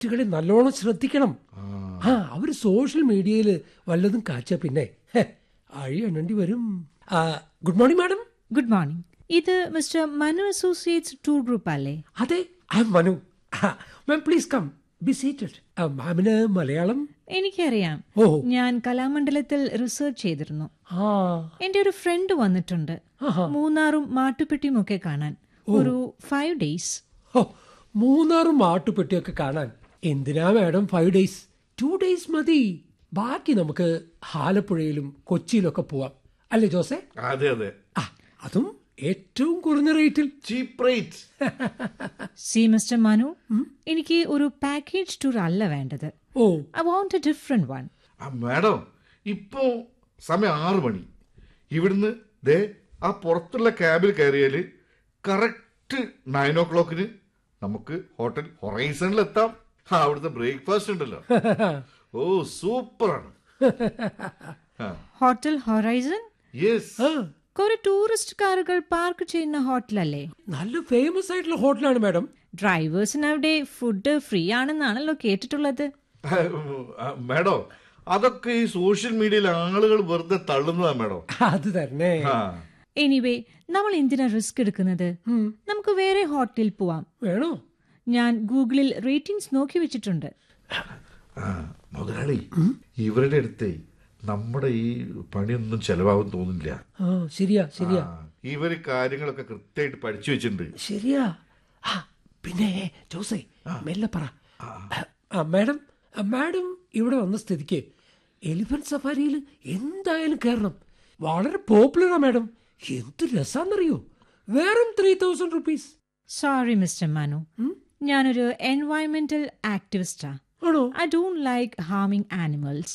ഗസ്റ്റുകളെ നല്ലോണം ശ്രദ്ധിക്കണം ആ അവര് സോഷ്യൽ മീഡിയയിൽ വല്ലതും കാച്ച പിന്നെ ഹെ, അഴി എണ്ണേണ്ടി വരും good morning madam good morning ഇത് mister Manu associates tour group അല്ലേ അതെ I Manu ma'am please come be seated മാമിന് മലയാളം എനിക്കറിയാം ഓ ഞാൻ കലാമണ്ഡലത്തിൽ റിസർച്ച് ചെയ്തിരുന്നു ആ എന്റെ ഒരു ഫ്രണ്ട് വന്നിട്ടുണ്ട് മൂന്നാറും മാട്ടുപ്പെട്ടിയും ഒക്കെ കാണാൻ ഒരു ഫൈവ് ഡേയ്സ് ഹോ, മൂന്നാറും മാട്ടുപെട്ടിയൊക്കെ കാണാൻ എന്തിനാ madam five days two days മതി ബാക്കി നമുക്ക് ആലപ്പുഴയിലും കൊച്ചിയിലൊക്കെ പോവാം അല്ലേ ജോസെ അതെ അതെ ആ അതും ഏറ്റവും കുറഞ്ഞ റേറ്റിൽ cheap rate see mister Manu എനിക്ക് ഒരു പാക്കേജ് ടൂർ അല്ല വേണ്ടത് oh I want a different one ആ മാഡം ഇപ്പോ സമയം ആറ് മണി ഇവിടുന്ന് ദേ ആ പുറത്തുള്ള ക്യാബിൽ കയറിയാല് കറക്റ്റ് നയൻ ഓ ക്ലോക്കിന് നമുക്ക് ഹോട്ടൽ ഹൊറൈസണിൽ എത്താം ആ, അവിടുത്തെ ബ്രേക്ക്ഫാസ്റ്റ് ഉണ്ടല്ലോ ഓ സൂപ്പറാണ് ഹോട്ടൽ ഹൊറൈസൺ യെസ് ആ കുറെ ടൂറിസ്റ്റ് കാറുകൾ പാർക്ക് ചെയ്യുന്ന ഹോട്ടലല്ലേ നല്ല ഫേമസ് ആയിട്ടുള്ള ഹോട്ടലാണ് മാഡം ഡ്രൈവേഴ്സിന് അവിടെ ഫുഡ് ഫ്രീ ആണെന്നാണല്ലോ കേട്ടിട്ടുള്ളത് മാഡം അതൊക്കെ ഈ സോഷ്യൽ മീഡിയയിൽ ആളുകൾ വെറുതെ തള്ളുന്നതാ മാഡം അത് തന്നെ ആ എനിവേ നമ്മൾ എന്തിനാ റിസ്ക് എടുക്കുന്നത് നമുക്ക് വേറെ ഹോട്ടലിൽ പോവാം വേണോ ഞാൻ ഗൂഗിളിൽ റേറ്റിംഗ്സ് നോക്കി വെച്ചിട്ടുണ്ട് ആ, മുതലാളി ഇവരുടെ അടുത്തേ നമ്മുടെ ഈ പണിയൊന്നും ചെലവാകും തോന്നില്ല ആ ശരിയാ ശരിയാ ആ, ഇവര് കാര്യങ്ങളൊക്കെ കൃത്യമായിട്ട് പഠിച്ചു വെച്ചിട്ടുണ്ട് ശരിയാ ആ പിന്നെ ജോസേ മെല്ലെ പറ ആ മാഡം ആ, മാഡം ഇവിടെ വന്ന സ്ഥിതിക്ക് എലിഫന്റ് സഫാരിയിൽ എന്തായാലും കയറണം വളരെ പോപ്പുലറാ മാഡം എന്ത് രസാന്നറിയോ വെറും three thousand rupees sorry mister Manu ഞാനൊരു എൻവയറമെന്റൽ ആക്ടിവിസ്റ്റാ ആണോ I don't like harming animals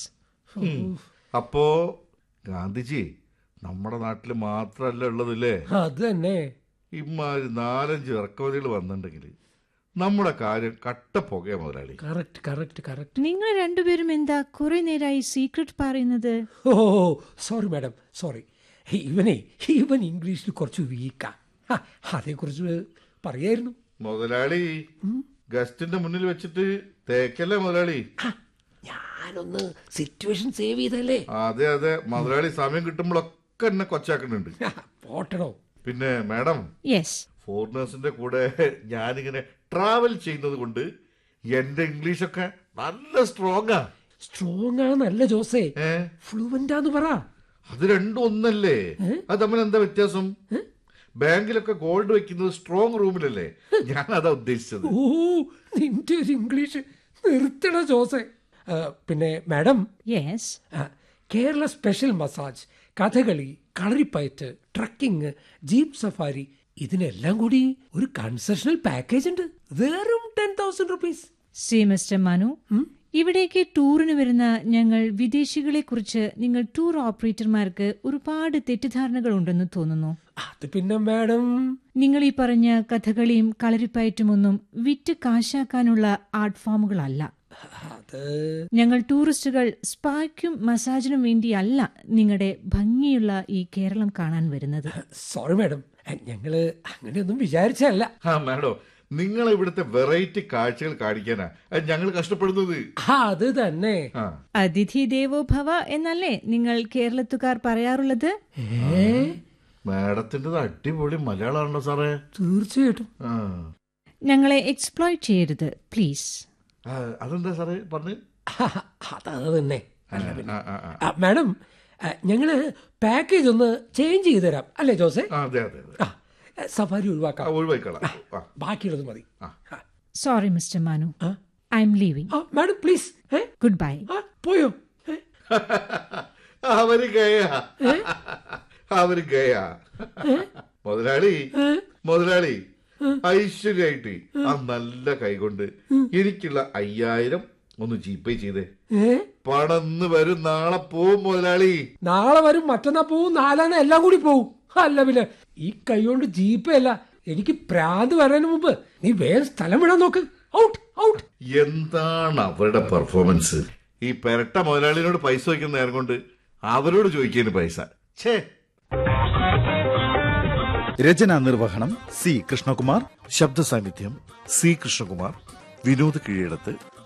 അപ്പോ ഗാന്ധിജി നമ്മുടെ നാട്ടിൽ മാത്രമല്ല ഉള്ളതില്ലേ അത് തന്നെ ഇമാതിരി നാലഞ്ച് ഇറക്കുമതികൾ വന്നിട്ടുണ്ടെങ്കിൽ നമ്മുടെ കാര്യം കട്ട പുകയാ മുതലാളി കറക്റ്റ് കറക്റ്റ് കറക്റ്റ് നിങ്ങൾ രണ്ടുപേരും എന്താ കുറെ നേരമായി സീക്രട്ട് പറയുന്നത് ഓ സോറി മാഡം സോറി ഇവനെ ഇവൻ ഇംഗ്ലീഷിൽ കുറച്ച് വീക്കാ അതേക്കുറിച്ച് പറയായിരുന്നു മുതലാളി ഗസ്റ്റിന്റെ മുന്നിൽ വെച്ചിട്ട് തേക്കല്ലേ മുതലാളി ഹ, ഞാനൊന്ന് സിറ്റുവേഷൻ സേവ് ചെയ്തല്ലേ അതെ അതെ മുതലാളി സമയം കിട്ടുമ്പോഴൊക്കെ എന്നെ കൊച്ചാക്കുന്നുണ്ട് ഹ, പോട്ടണോ പിന്നെ മാഡം യെസ് ഫോറിനേഴ്സിന്റെ കൂടെ ഞാനിങ്ങനെ ട്രാവൽ ചെയ്യുന്നത് കൊണ്ട് എന്റെ ഇംഗ്ലീഷൊക്കെ നല്ല സ്ട്രോങ്ങാ സ്ട്രോങ് ആണെന്നല്ല ജോസേ ഏ ഫ്ലുവന്റാന്ന് പറ അത് രണ്ടും ഒന്നല്ലേ അത് തമ്മിൽ എന്താ വ്യത്യാസം ബാങ്കിലൊക്കെ ഗോൾഡ് വെക്കുന്നത് സ്ട്രോങ് റൂമിലല്ലേ ഞാൻ അതാ ഉദ്ദേശിച്ചത് ഓ നിന്റെ ഒരു ഇംഗ്ലീഷ് നിർത്തണ ജോസേ ആ, പിന്നെ മാഡം യെസ് ആ, Kerala special massage Kathakali Kalaripayattu trekking jeep safari ഇതിനെല്ലാം കൂടി ഒരു കൺസെഷണൽ പാക്കേജ് ഉണ്ട് വെറും ten thousand rupees see mister Manu ഇവിടേക്ക് ടൂറിന് വരുന്ന ഞങ്ങൾ വിദേശികളെ കുറിച്ച് നിങ്ങൾ ടൂർ ഓപ്പറേറ്റർമാർക്ക് ഒരുപാട് തെറ്റിദ്ധാരണകൾ ഉണ്ടെന്ന് തോന്നുന്നു അത് പിന്നെ മാഡം നിങ്ങൾ ഈ പറഞ്ഞ കഥകളിയും കളരിപ്പയറ്റുമൊന്നും വിറ്റ് കാശാക്കാനുള്ള ആർട്ട് ഫോമുകളല്ല അത് ഞങ്ങൾ ടൂറിസ്റ്റുകൾ സ്പായ്ക്കും മസാജിനും വേണ്ടിയല്ല നിങ്ങളുടെ ഭംഗിയുള്ള ഈ കേരളം കാണാൻ വരുന്നത് സോറി മാഡം ഞങ്ങള് അങ്ങനെയൊന്നും വിചാരിച്ചല്ല ആ മാഡം നിങ്ങൾ ഇവിടുത്തെ വെറൈറ്റി കാഴ്ചകൾ കാണിക്കാനാ ഞങ്ങൾ കഷ്ടപ്പെടുന്നത് ആ, അത് തന്നെ ആ അതിഥി ദേവോ ഭവ എന്നല്ലേ നിങ്ങൾ കേരളത്തുകാർ പറയാറുള്ളത് ഏ മാഡത്തിൻ്റെത് അടിപൊളി മലയാളമാണല്ലോ സാറേ തീർച്ചയായിട്ടും ആ ഞങ്ങളെ എക്സ്പ്ലോയിറ്റ് ചെയ്യരുത് പ്ലീസ് ആ, അതെന്താ സാറേ പറഞ്ഞു അതത് തന്നെ ആ, ആ, ആ. ആ, മാഡം ആ, ഞങ്ങള് പാക്കേജ് ഒന്ന് ചേഞ്ച് ചെയ്ത് തരാം അല്ലേ ജോസെ ആ, അതെ അതെ അതെ ആ സഫാരി ആ, ഒഴിവാക്കാം ഒഴിവായിക്കളാം ആ ബാക്കിയുള്ളത് മതി ആ. ആ. സോറി മിസ്റ്റർ മനു ആ? ഐ എം ലീവിംഗ് ആ മാഡം പ്ലീസ് ഏ ഗുഡ് ബൈ ആ പോയോ ഏ? അവര് ഗയാ അവര് ഗയാ മുതലാളി മുതലാളി ഐശ്വര്യായിട്ട് ആ നല്ല കൈകൊണ്ട് എനിക്കുള്ള അയ്യായിരം ഒന്ന് ജീപേ ചെയ്തേ ഏ പണന്ന് വരും നാളെ പോവും മുതലാളി നാളെ വരും മറ്റന്നാ പോവും നാലാന്ന് എല്ലാം കൂടി പോവും അല്ല പിന്നെ ഈ കൈ കൊണ്ട് ജീപ്പേ അല്ല എനിക്ക് പ്രാന്ത് വരാന് മുമ്പ് നീ വേറെ സ്ഥലം വിടാൻ നോക്ക് ഔട്ട് ഔട്ട് എന്താണ് അവരുടെ പെർഫോമൻസ് ഈ പെരട്ട മുതലാളിനോട് പൈസ വയ്ക്കുന്ന നേരം കൊണ്ട് അവരോട് ചോദിക്കുന്നു പൈസ ഛേ രചനാ നിർവഹണം സി കൃഷ്ണകുമാർ ശബ്ദ സാന്നിധ്യം സി കൃഷ്ണകുമാർ വിനോദ് കീഴടത്ത്